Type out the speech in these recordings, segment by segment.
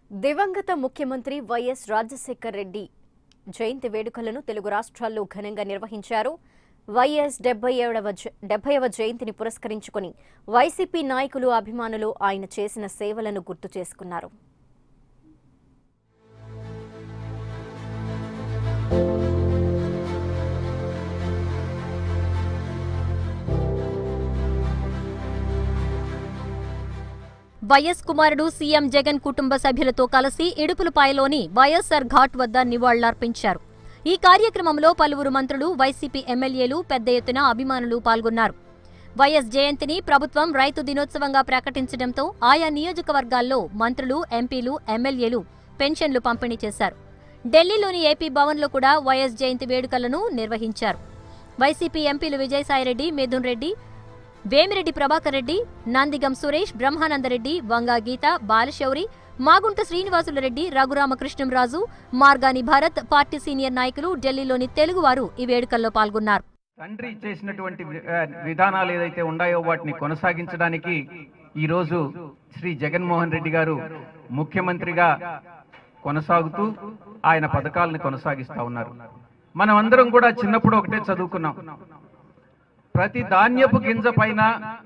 దివంగత ముఖ్యమంత్రి వైఎస్ రాజశేఖర్ రెడ్డి జయంతి వేడుకలను తెలుగు రాష్ట్రాల్లో ఘనంగా నిర్వహించారు వైఎస్ డెబ్బై ఏడవ డెబ్బైవ జయంతిని పురస్కరించుకుని వైసీపీ నాయకులు అభిమానులు ఆయన చేసిన సేవలను గుర్తు చేసుకున్నారు వైఎస్ కుమారుడు సీఎం జగన్ కుటుంబ సభ్యులతో కలిసి ఇడుపులపాయలోని వైఎస్ఆర్ ఘాట్ వద్ద నివాళులర్పించారు ఈ కార్యక్రమంలో పలువురు మంత్రులు వైసీపీ ఎమ్మెల్యేలు పెద్ద ఎత్తున అభిమానులు పాల్గొన్నారు వైఎస్ జయంతిని ప్రభుత్వం రైతు దినోత్సవంగా ప్రకటించడంతో ఆయా నియోజకవర్గాల్లో మంత్రులు ఎంపీలు ఎమ్మెల్యేలు పెన్షన్లు పంపిణీ చేశారు ఢిల్లీలోని ఏపీ భవన్లో కూడా వైఎస్ జయంతి వేడుకలను నిర్వహించారు వైసీపీ ఎంపీలు విజయసాయిరెడ్డి మిథున్ రెడ్డి వేమిరెడ్డి ప్రభాకర్ రెడ్డి నందిగం సురేష్ బ్రహ్మానందరెడ్డి వంగా గీత బాలశౌరి మాగుంట శ్రీనివాసులరెడ్డి రఘురామకృష్ణంరాజు మార్గాని భరత్ పార్టీ సీనియర్ నాయకులు ఢిల్లీలోని తెలుగువారు ఈ వేడుకల్లో పాల్గొన్నారు తండ్రి చేసినటువంటి వి- ఆ, విధానాలు ఏదైతే ఉన్నాయో వాటిని కొనసాగించడానికి ఈరోజు శ్రీ జగన్మోహన్ రెడ్డి గారు ముఖ్యమంత్రిగా కొనసాగుతూ ఆయన పథకాలను కొనసాగిస్తా ఉన్నారు మనం అందరం కూడా చిన్నప్పుడు ఒకటే చదువుకున్నాం ప్రతి ధాన్యపు గింజ పైన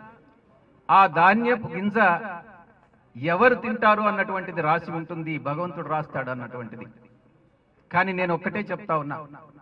ఆ ధాన్యపు గింజ ఎవరు తింటారు అన్నటువంటిది రాసి ఉంటుంది భగవంతుడు రాస్తాడు అన్నటువంటిది కానీ నేను ఒక్కటే చెప్తా ఉన్నా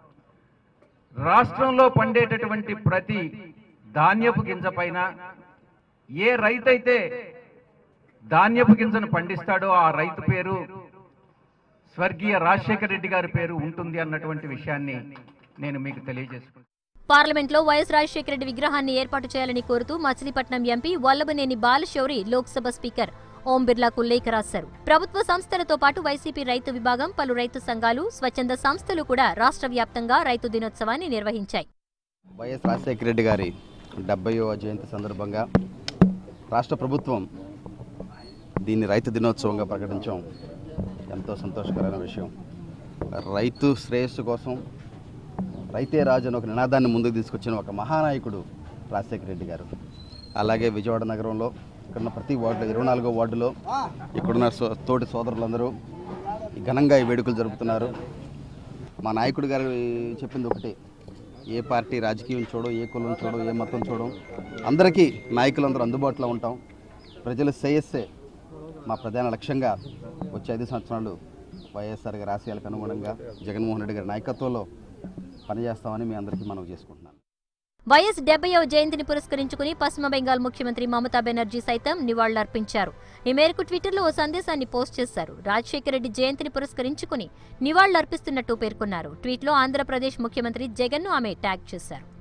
రాష్ట్రంలో పండేటటువంటి ప్రతి ధాన్యపు గింజ పైన ఏ రైతైతే ధాన్యపు గింజను పండిస్తాడో ఆ రైతు పేరు స్వర్గీయ రాజశేఖర రెడ్డి గారి పేరు ఉంటుంది అన్నటువంటి విషయాన్ని నేను మీకు తెలియజేసుకుంటాను పార్లమెంట్లో వైఎస్ రాజశేఖర రెడ్డి విగ్రహాన్ని ఏర్పాటు చేయాలని కోరుతూ మచిలీపట్నం ఎంపీ వల్లభనేని బాలశౌరి లోక్సభ స్పీకర్ ఓం బిర్లాకు లేఖ రాశారు ప్రభుత్వ సంస్థలతో పాటు వైసీపీ రైతు విభాగం పలు రైతు సంఘాలు స్వచ్ఛంద సంస్థలు కూడా రాష్ట్ర వ్యాప్తంగా రైతు దినోత్సవాన్ని నిర్వహించాయి వైఎస్ రాజశేఖర రెడ్డి గారి డెబ్బైవ జయంతి సందర్భంగా రాష్ట్ర ప్రభుత్వం దీన్ని రైతు దినోత్సవంగా ప్రకటించడం ఎంతో సంతోషకరమైన విషయం రైతు శ్రేయస్సు కోసం రైతే రాజు అని ఒక నినాదాన్ని ముందుకు తీసుకొచ్చిన ఒక మహానాయకుడు రాజశేఖర రెడ్డి గారు అలాగే విజయవాడ నగరంలో ఇక్కడున్న ప్రతి వార్డులో ఇరవై నాలుగో వార్డులో ఇక్కడున్న సో తోటి సోదరులందరూ ఈ ఘనంగా ఈ వేడుకలు జరుపుతున్నారు మా నాయకుడు గారు చెప్పింది ఒకటే ఏ పార్టీ రాజకీయం చూడం ఏ కులం చూడం ఏ మతం చూడం అందరికీ నాయకులందరూ అందుబాటులో ఉంటాం ప్రజల శ్రేయస్సే మా ప్రధాన లక్ష్యంగా వచ్చే ఐదు సంవత్సరాలు వైఎస్ఆర్ గారి ఆశయాలకు అనుగుణంగా జగన్మోహన్ రెడ్డి గారి నాయకత్వంలో పనిచేస్తామని మీ అందరికీ మనం చేసుకుంటున్నాను వైఎస్ డెబ్బైవ జయంతిని పురస్కరించుకుని పశ్చిమ బెంగాల్ ముఖ్యమంత్రి మమతా బెనర్జీ సైతం నివాళులర్పించారు ఈ మేరకు ట్విట్టర్లో ఓ సందేశాన్ని పోస్ట్ చేశారు రాజశేఖర రెడ్డి జయంతిని పురస్కరించుకుని నివాళులర్పిస్తున్నట్టు పేర్కొన్నారు ట్వీట్లో ఆంధ్రప్రదేశ్ ముఖ్యమంత్రి జగన్ను ఆమె ట్యాగ్ చేశారు